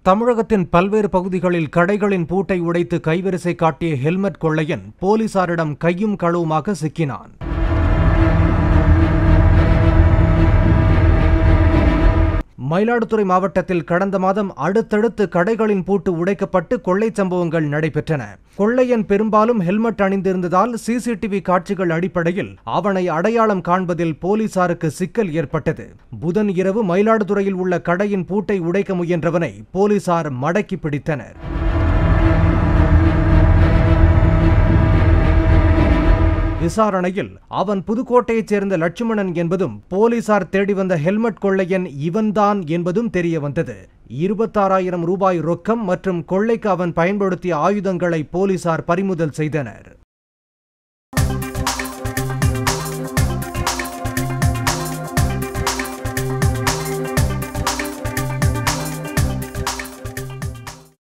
தமிழகத்தின் பல்வேறு பகுதிகளில் கடைகளின் பூட்டை உடைத்து கைவரிசை காட்டிய ஹெல்மெட் கொள்ளையன் போலீசாரிடம் கையும் களவுமாக சிக்கினான் மயிலாடுதுறை மாவட்டத்தில் கடந்த மாதம் அடுத்தடுத்து கடைகளின் பூட்டு உடைக்கப்பட்டு கொள்ளை சம்பவங்கள் நடைபெற்றன கொள்ளையன் பெரும்பாலும் ஹெல்மெட் அணிந்திருந்ததால் சிசிடிவி காட்சிகள் அடிப்படையில் அவனை அடையாளம் காண்பதில் போலீசாருக்கு சிக்கல் ஏற்பட்டது புதன் இரவு மயிலாடுதுறையில் உள்ள கடையின் பூட்டை உடைக்க முயன்றவனை போலீசார் மடக்கி பிடித்தனர் விசாரணையில் அவன் புதுக்கோட்டையைச் சேர்ந்த லட்சுமணன் என்பதும் போலீசார் தேடி வந்த ஹெல்மெட் கொள்ளையன் இவன்தான் என்பதும் தெரிய வந்தது இருபத்தாறாயிரம் ரூபாய் ரொக்கம் மற்றும் கொள்ளைக்கு அவன் பயன்படுத்திய ஆயுதங்களை போலீசார் பறிமுதல் செய்தனர்